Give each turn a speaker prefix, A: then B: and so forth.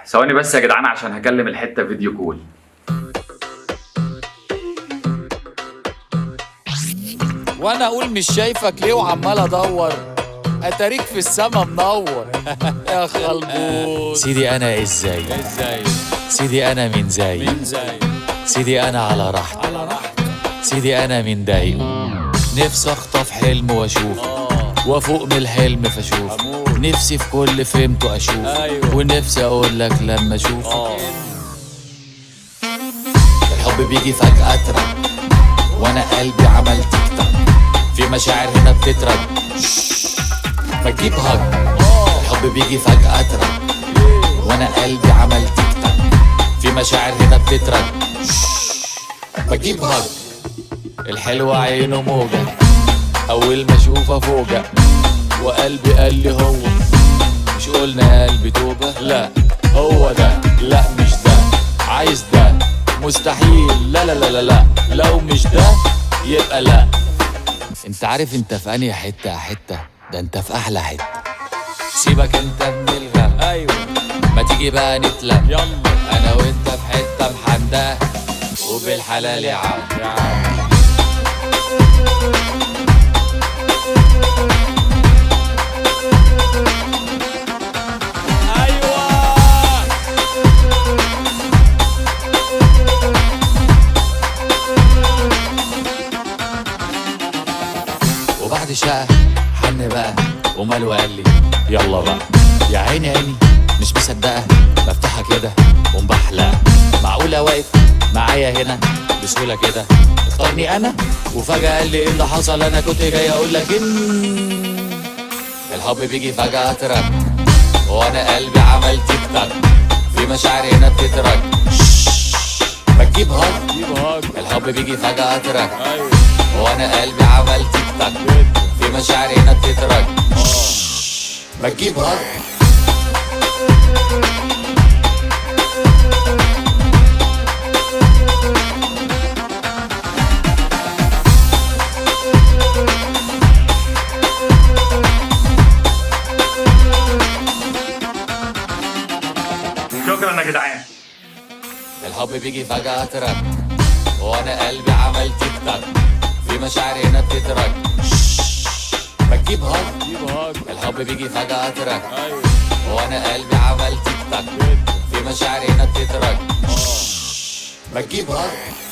A: ثواني بس يا جدعان عشان هكلم الحته فيديو كول
B: وانا اقول مش شايفك ليه وعمال ادور اتاريك في السما منور يا خلبوس
C: سيدي انا ازاي
B: ازاي
C: سيدي انا من زي
B: مين زي
C: سيدي انا على راحتي
B: على راحتك
C: سيدي انا من ضايق نفسي اخطف حلم واشوف
B: اه
C: وافوق من الحلم فاشوف
B: أمور.
C: نفسي في كل فهمته اشوف
B: أيوة.
C: ونفسي اقول لك لما اشوف
B: اه
C: الحب بيجي فجأة ترك وانا قلبي عمل تيك تاك في مشاعر هنا بتترك ما تجيب هج الحب بيجي فجأة ترك وانا قلبي عمل تيك تاك في مشاعر هنا بتترك ما تجيب هج الحلوة عينه موجة أول ما أشوفها فوجة وقلبي قال لي هو مش قلنا يا قلبي توبة لا هو ده لا مش ده عايز ده مستحيل لا لا لا لا لا لو مش ده يبقى لا انت عارف انت في انهي حتة يا حتة ده انت في احلى حتة سيبك انت من الغم
B: ايوه
C: ما تيجي بقى نتلم
B: يلا
C: انا وانت في حتة محندة وبالحلال يا عم
B: يا عم ايوه
C: وبعد شقة حن بقى وماله قال لي يلا بقى يا عيني عيني مش مصدقة بفتحها كده ومبحلقة معقولة واقف معايا هنا بسهولة كده اختارني أنا وفجأة قال لي إيه اللي حصل أنا كنت جاي أقول لك إن الحب بيجي فجأة ترك وأنا قلبي عمل تيك تاك في مشاعر هنا بتترك ما تجيب هج
B: جيب هاج
C: الحب بيجي فجأة ترك
B: ايوه
C: وانا قلبي عمل تيك تاك في مشاعري هنا بتترك ما تجيب هج
A: شكرا يا جدعان
C: الحب بيجي فجأة ترك وانا قلبي عمل تيك تاك في مشاعري هنا بتترك ما تجيب هج
B: جيب هاج
C: الحب بيجي فجأة ترك
B: ايوه
C: وانا قلبي عمل تيك تاك في مشاعري هنا بتترك ما تجيب هج